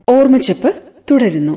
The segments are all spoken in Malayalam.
ഓർമ്മച്ചപ്പ് തുടരുന്നു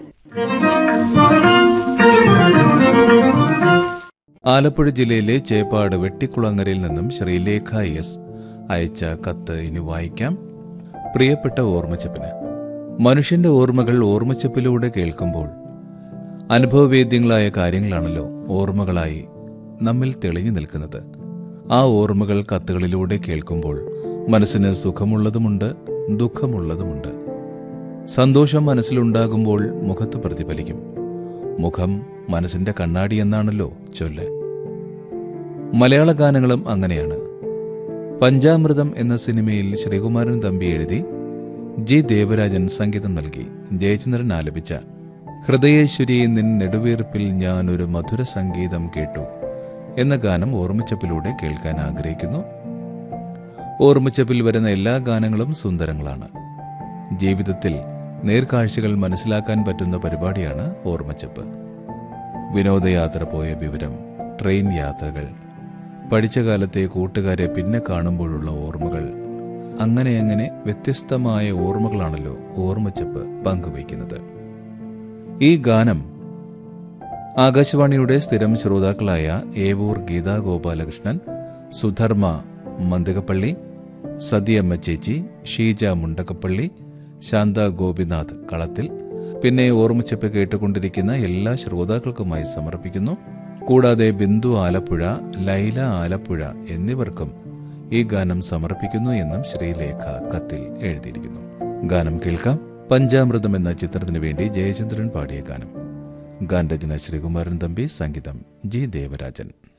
ആലപ്പുഴ ജില്ലയിലെ ചേപ്പാട് വെട്ടിക്കുളങ്ങരയിൽ നിന്നും ശ്രീലേഖ എസ് അയച്ച കത്ത് ഇനി വായിക്കാം പ്രിയപ്പെട്ട ഓർമ്മച്ചപ്പിന് മനുഷ്യന്റെ ഓർമ്മകൾ ഓർമ്മച്ചപ്പിലൂടെ കേൾക്കുമ്പോൾ അനുഭവവേദ്യങ്ങളായ കാര്യങ്ങളാണല്ലോ ഓർമ്മകളായി നമ്മിൽ തെളിഞ്ഞു നിൽക്കുന്നത് ആ ഓർമ്മകൾ കത്തുകളിലൂടെ കേൾക്കുമ്പോൾ മനസ്സിന് സുഖമുള്ളതുമുണ്ട് ദുഃഖമുള്ളതുമുണ്ട് സന്തോഷം മനസ്സിലുണ്ടാകുമ്പോൾ മുഖത്ത് പ്രതിഫലിക്കും മുഖം മനസ്സിന്റെ കണ്ണാടി എന്നാണല്ലോ ചൊല്ല് മലയാള ഗാനങ്ങളും അങ്ങനെയാണ് പഞ്ചാമൃതം എന്ന സിനിമയിൽ ശ്രീകുമാരൻ തമ്പി എഴുതി ജി ദേവരാജൻ സംഗീതം നൽകി ജയചന്ദ്രൻ ആലപിച്ച ഹൃദയേശ്വരി നിൻ നെടുവീർപ്പിൽ ഞാൻ ഒരു മധുര സംഗീതം കേട്ടു എന്ന ഗാനം ഓർമ്മിച്ചപ്പിലൂടെ കേൾക്കാൻ ആഗ്രഹിക്കുന്നു ഓർമ്മിച്ചപ്പിൽ വരുന്ന എല്ലാ ഗാനങ്ങളും സുന്ദരങ്ങളാണ് ജീവിതത്തിൽ നേർക്കാഴ്ചകൾ മനസ്സിലാക്കാൻ പറ്റുന്ന പരിപാടിയാണ് ഓർമ്മച്ചപ്പ് വിനോദയാത്ര പോയ വിവരം ട്രെയിൻ യാത്രകൾ പഠിച്ച കാലത്തെ കൂട്ടുകാരെ പിന്നെ കാണുമ്പോഴുള്ള ഓർമ്മകൾ അങ്ങനെ അങ്ങനെ വ്യത്യസ്തമായ ഓർമ്മകളാണല്ലോ ഓർമ്മച്ചപ്പ് പങ്കുവയ്ക്കുന്നത് ഈ ഗാനം ആകാശവാണിയുടെ സ്ഥിരം ശ്രോതാക്കളായ ഏവൂർ ഗീതാ ഗോപാലകൃഷ്ണൻ സുധർമ്മ മന്ദികപ്പള്ളി സതിയമ്മ ചേച്ചി ഷീജ മുണ്ടകപ്പള്ളി ശാന്ത ഗോപിനാഥ് കളത്തിൽ പിന്നെ ഓർമ്മിച്ചപ്പ് കേട്ടുകൊണ്ടിരിക്കുന്ന എല്ലാ ശ്രോതാക്കൾക്കുമായി സമർപ്പിക്കുന്നു കൂടാതെ ബിന്ദു ആലപ്പുഴ ലൈല ആലപ്പുഴ എന്നിവർക്കും ഈ ഗാനം സമർപ്പിക്കുന്നു എന്നും ശ്രീലേഖ കത്തിൽ എഴുതിയിരിക്കുന്നു ഗാനം കേൾക്കാം പഞ്ചാമൃതം എന്ന ചിത്രത്തിനു വേണ്ടി ജയചന്ദ്രൻ പാടിയ ഗാനം ഗാനരചന ശ്രീകുമാരൻ തമ്പി സംഗീതം ജി ദേവരാജൻ